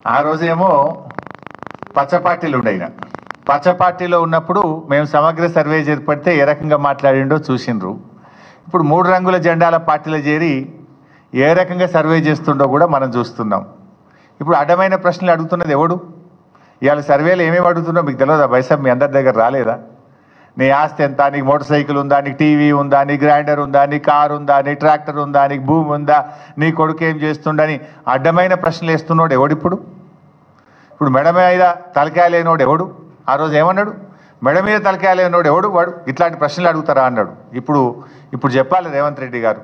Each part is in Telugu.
ఆ రోజేమో పచ్చ పార్టీలు ఉండయిన పచ్చ పార్టీలో ఉన్నప్పుడు మేము సమగ్ర సర్వే చేపడితే ఏ రకంగా మాట్లాడిండో చూసిండ్రు ఇప్పుడు మూడు రంగుల జెండాల పార్టీలో చేరి ఏ రకంగా సర్వే చేస్తుండో కూడా మనం చూస్తున్నాం ఇప్పుడు అడ్డమైన ప్రశ్నలు అడుగుతున్నది ఎవడు ఇవాళ సర్వేలు ఏమేమి అడుగుతుందో మీకు తెలియదా బైసాబ్ మీ అందరి దగ్గర రాలేదా నీ ఆస్తి ఎంత నీకు మోటార్ సైకిల్ ఉందా నీకు టీవీ ఉందా నీ గ్రైండర్ ఉందా నీ కార్ ఉందా నీ ట్రాక్టర్ ఉందా నీకు భూమి ఉందా నీ కొడుకు ఏం చేస్తుండని అడ్డమైన ప్రశ్నలు వేస్తున్నాడు ఎవడిప్పుడు ఇప్పుడు మెడ మీద తలకాయ లేనోడు ఎవడు ఆ రోజు ఏమన్నాడు మెడ మీద తలకాయ లేనోడు ఎవడు వాడు ఇట్లాంటి ప్రశ్నలు అడుగుతారా అన్నాడు ఇప్పుడు ఇప్పుడు చెప్పాలి రేవంత్ రెడ్డి గారు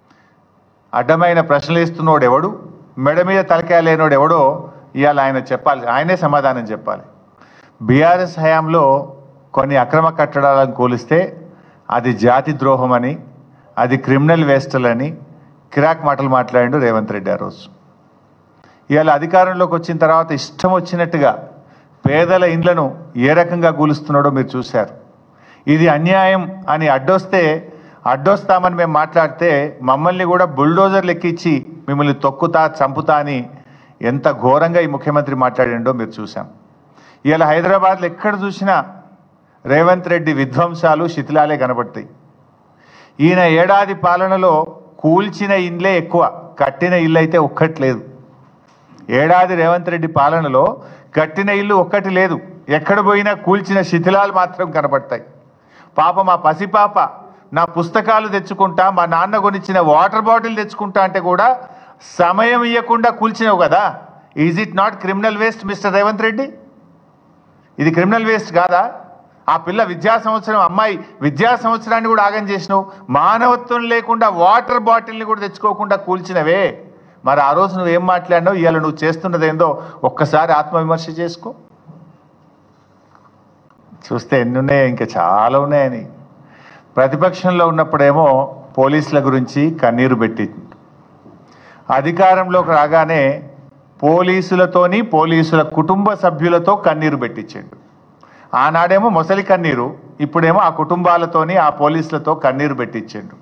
అడ్డమైన ప్రశ్నలు వేస్తున్నోడు ఎవడు మెడ మీద తలకాయ లేనోడు ఎవడో ఇవాళ ఆయన చెప్పాలి ఆయనే సమాధానం చెప్పాలి బీఆర్ఎస్ హయాంలో కొన్ని అక్రమ కట్టడాలను కూలిస్తే అది జాతి ద్రోహం అని అది క్రిమినల్ వేస్టల్ అని కిరాక్ మాటలు మాట్లాడిండు రేవంత్ రెడ్డి ఆ రోజు ఇవాళ అధికారంలోకి వచ్చిన తర్వాత ఇష్టం వచ్చినట్టుగా పేదల ఇండ్లను ఏ రకంగా కూలుస్తున్నాడో మీరు చూశారు ఇది అన్యాయం అని అడ్డొస్తే అడ్డొస్తామని మేము మాట్లాడితే మమ్మల్ని కూడా బుల్డోజర్లు ఎక్కించి మిమ్మల్ని తొక్కుతా చంపుతా అని ఎంత ఘోరంగా ఈ ముఖ్యమంత్రి మాట్లాడిండో మీరు చూసాం ఇవాళ హైదరాబాద్లో ఎక్కడ చూసినా రేవంత్ రెడ్డి విధ్వంసాలు శిథిలాలే కనబడతాయి ఈయన ఏడాది పాలనలో కూల్చిన ఇండ్లే ఎక్కువ కట్టిన ఇల్లు అయితే ఒక్కట్లేదు ఏడాది రేవంత్ రెడ్డి పాలనలో కట్టిన ఇల్లు ఒక్కటి లేదు ఎక్కడ పోయినా కూల్చిన శిథిలాలు మాత్రం కనబడతాయి పాప మా పసిపాప నా పుస్తకాలు తెచ్చుకుంటా మా నాన్న కొనిచ్చిన వాటర్ బాటిల్ తెచ్చుకుంటా అంటే కూడా సమయం ఇవ్వకుండా కూల్చినావు కదా is it not criminal waste mister Revanth Reddy ఇది క్రిమినల్ వేస్ట్ కాదా ఆ పిల్ల విద్యా సంవత్సరం అమ్మాయి విద్యా సంవత్సరాన్ని కూడా ఆగం చేసినావు మానవత్వం లేకుండా వాటర్ బాటిల్ని కూడా తెచ్చుకోకుండా కూల్చినవే మరి ఆ రోజు నువ్వేం మాట్లాడినావు ఇవాళ నువ్వు చేస్తున్నది ఏందో ఒక్కసారి ఆత్మవిమర్శ చేసుకో చూస్తే ఎన్ని ఉన్నాయో ఇంకా చాలా ఉన్నాయని ప్రతిపక్షంలో ఉన్నప్పుడేమో పోలీసుల గురించి కన్నీరు పెట్టి అధికారంలోకి రాగానే పోలీసులతోని పోలీసుల కుటుంబ సభ్యులతో కన్నీరు పెట్టించాడు ఆనాడేమో మొసలి కన్నీరు ఇప్పుడేమో ఆ కుటుంబాలతోని ఆ పోలీసులతో కన్నీరు పెట్టించాడు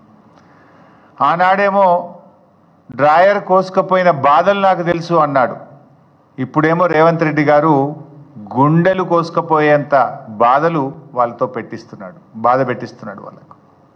ఆనాడేమో డ్రాయర్ కోసుకపోయిన బాధలు నాకు తెలుసు అన్నాడు ఇప్పుడేమో రేవంత్ రెడ్డి గారు గుండెలు కోసుకపోయేంత బాధలు వాళ్ళతో పెట్టిస్తున్నాడు బాధ పెట్టిస్తున్నాడు వాళ్ళకు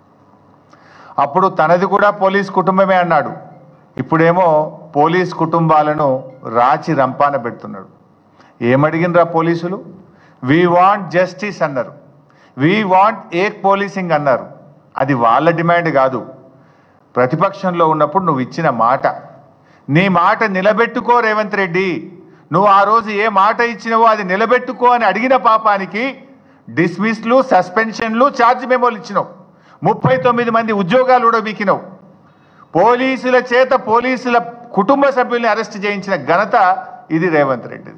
అప్పుడు తనది కూడా పోలీస్ కుటుంబమే అన్నాడు ఇప్పుడేమో పోలీస్ కుటుంబాలను రాచి రంపాన పెడుతున్నాడు ఏమడిగినరా పోలీసులు వి వాంట్ జస్టిస్ అన్నారు వి వాంట్ ఏక్ పోలీసింగ్ అన్నారు అది వాళ్ళ డిమాండ్ కాదు ప్రతిపక్షంలో ఉన్నప్పుడు నువ్వు ఇచ్చిన మాట నీ మాట నిలబెట్టుకో రేవంత్ రెడ్డి నువ్వు ఆ రోజు ఏ మాట ఇచ్చినవో అది నిలబెట్టుకో అని అడిగిన పాపానికి డిస్మిస్లు సస్పెన్షన్లు ఛార్జ్ మెమోలు ఇచ్చినావు ముప్పై తొమ్మిది మంది ఉద్యోగాలు కూడా వీకినావు పోలీసుల చేత పోలీసుల కుటుంబ సభ్యుల్ని అరెస్ట్ చేయించిన ఘనత ఇది రేవంత్ రెడ్డిది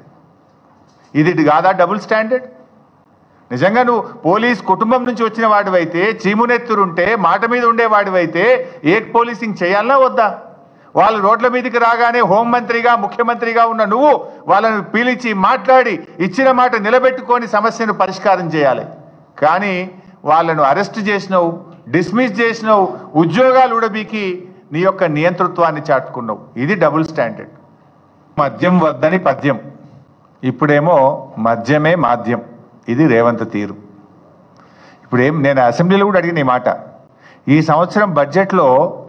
ఇది ఇది కాదా డబుల్ స్టాండర్డ్ నిజంగా నువ్వు పోలీస్ కుటుంబం నుంచి వచ్చిన వాడివైతే చీమునెత్తురుంటే మాట మీద ఉండేవాడివైతే ఏక్ పోలీసింగ్ చేయాలనా వద్దా వాళ్ళు రోడ్ల మీదకి రాగానే హోంమంత్రిగా ముఖ్యమంత్రిగా ఉన్న నువ్వు వాళ్ళని పిలిచి మాట్లాడి ఇచ్చిన మాట నిలబెట్టుకొని సమస్యను పరిష్కారం చేయాలి కానీ వాళ్ళను అరెస్ట్ చేసినావు డిస్మిస్ చేసినావు ఉద్యోగాలు ఉడబీకి నీ యొక్క నియంతృత్వాన్ని చాటుకున్నావు ఇది డబుల్ స్టాండర్డ్ మద్యం వద్దని పద్యం ఇప్పుడేమో మద్యమే మాధ్యం ఇది రేవంత్ తీరు ఇప్పుడు ఏం నేను అసెంబ్లీలో కూడా అడిగిన ఈ మాట ఈ సంవత్సరం బడ్జెట్లో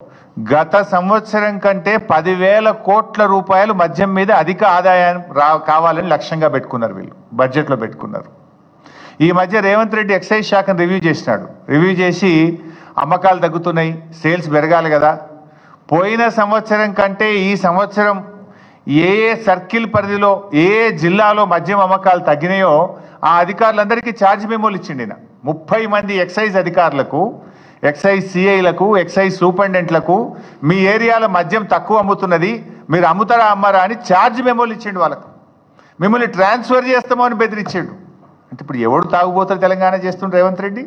గత సంవత్సరం కంటే పదివేల కోట్ల రూపాయలు మద్యం మీద అధిక ఆదాయం రా కావాలని లక్ష్యంగా పెట్టుకున్నారు వీళ్ళు బడ్జెట్లో పెట్టుకున్నారు ఈ మధ్య రేవంత్ రెడ్డి ఎక్సైజ్ శాఖను రివ్యూ చేసినాడు రివ్యూ చేసి అమ్మకాలు తగ్గుతున్నాయి సేల్స్ పెరగాలి కదా పోయిన సంవత్సరం కంటే ఈ సంవత్సరం ఏ ఏ సర్కిల్ పరిధిలో ఏ ఏ జిల్లాలో మద్యం అమ్మకాలు తగ్గినాయో ఆ అధికారులందరికీ ఛార్జ్ మెమోలు ఇచ్చిండి ఈయన. ముప్పై మంది ఎక్సైజ్ అధికారులకు ఎక్సైజ్ సిఐలకు ఎక్సైజ్ సూపరింటెండెంట్లకు మీ ఏరియాలో మద్యం తక్కువ అమ్ముతున్నది మీరు అమ్ముతారా అమ్మారా అని ఛార్జ్ మెమోలు ఇచ్చిండు వాళ్ళకు మిమ్మల్ని ట్రాన్స్ఫర్ చేస్తామో అని బెదిరించాడు అంటే ఇప్పుడు ఎవడు తాగుబోతారు తెలంగాణ చేస్తుండ్రు రేవంత్ రెడ్డి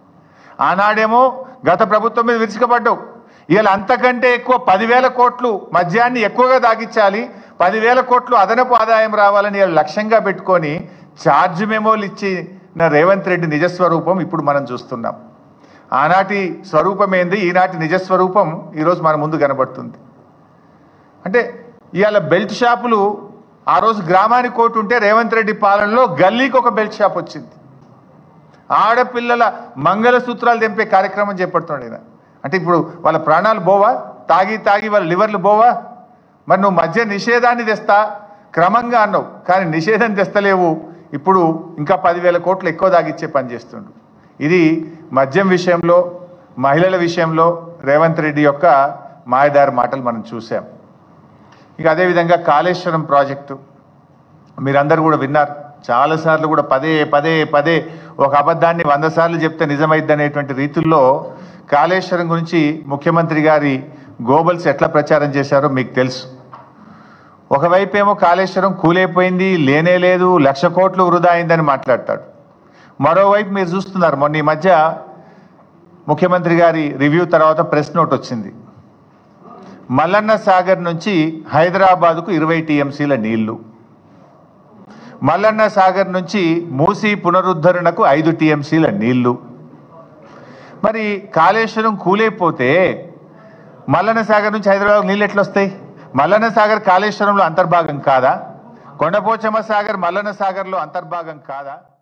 ఆనాడేమో గత ప్రభుత్వం మీద విరుచుకపడ్డావు ఇవాళ అంతకంటే ఎక్కువ పదివేల కోట్లు మద్యాన్ని ఎక్కువగా దాగించాలి పదివేల కోట్లు అదనపు ఆదాయం రావాలని ఇవాళ లక్ష్యంగా పెట్టుకొని ఛార్జ్ మెమోలు ఇచ్చిన రేవంత్ రెడ్డి నిజస్వరూపం ఇప్పుడు మనం చూస్తున్నాం ఆనాటి స్వరూపం ఏంది ఈనాటి నిజస్వరూపం ఈరోజు మన ముందు కనబడుతుంది అంటే ఇవాళ బెల్ట్ షాపులు ఆ రోజు గ్రామానికి కోటి ఉంటే రేవంత్ రెడ్డి పాలనలో గల్లీకి ఒక బెల్ట్ షాప్ వచ్చింది ఆడపిల్లల మంగళసూత్రాలు తెంపే కార్యక్రమం చేపడుతున్నాడు ఈయన అంటే ఇప్పుడు వాళ్ళ ప్రాణాలు పోవా తాగి తాగి వాళ్ళ లివర్లు పోవా మరి నువ్వు మధ్య నిషేధాన్ని తెస్తా క్రమంగా అన్నావు కానీ నిషేధం తెస్తలేవు ఇప్పుడు ఇంకా పదివేల కోట్లు ఎక్కువ తాగిచ్చే పని చేస్తుండు ఇది మద్యం విషయంలో మహిళల విషయంలో రేవంత్ రెడ్డి యొక్క మాయదారి మాటలు మనం చూసాం ఇక అదేవిధంగా కాళేశ్వరం ప్రాజెక్టు మీరందరూ కూడా విన్నారు చాలాసార్లు కూడా పదే పదే పదే ఒక అబద్ధాన్ని వంద సార్లు చెప్తే నిజమైద్ది అనేటువంటి రీతుల్లో కాళేశ్వరం గురించి ముఖ్యమంత్రి గారి గోబల్స్ ఎట్లా ప్రచారం చేశారో మీకు తెలుసు ఒకవైపు ఏమో కాళేశ్వరం కూలైపోయింది లేనే లేదు లక్ష కోట్లు వృధా అయిందని మాట్లాడతాడు మరోవైపు మీరు చూస్తున్నారు మొన్న ఈ మధ్య ముఖ్యమంత్రి గారి రివ్యూ తర్వాత ప్రెస్ నోట్ వచ్చింది మల్లన్న సాగర్ నుంచి హైదరాబాదుకు ఇరవై టీఎంసీల నీళ్లు మల్లన్న సాగర్ నుంచి మూసీ పునరుద్ధరణకు ఐదు టీఎంసీల నీళ్లు మరి కాళేశ్వరం కూలైపోతే మల్లన్న సాగర్ నుంచి హైదరాబాద్ నీళ్ళు ఎట్లా వస్తాయి మల్లన్న సాగర్ కాళేశ్వరంలో అంతర్భాగం కాదా కొండపోచమ్మ సాగర్ మల్లన్న సాగర్లో అంతర్భాగం కాదా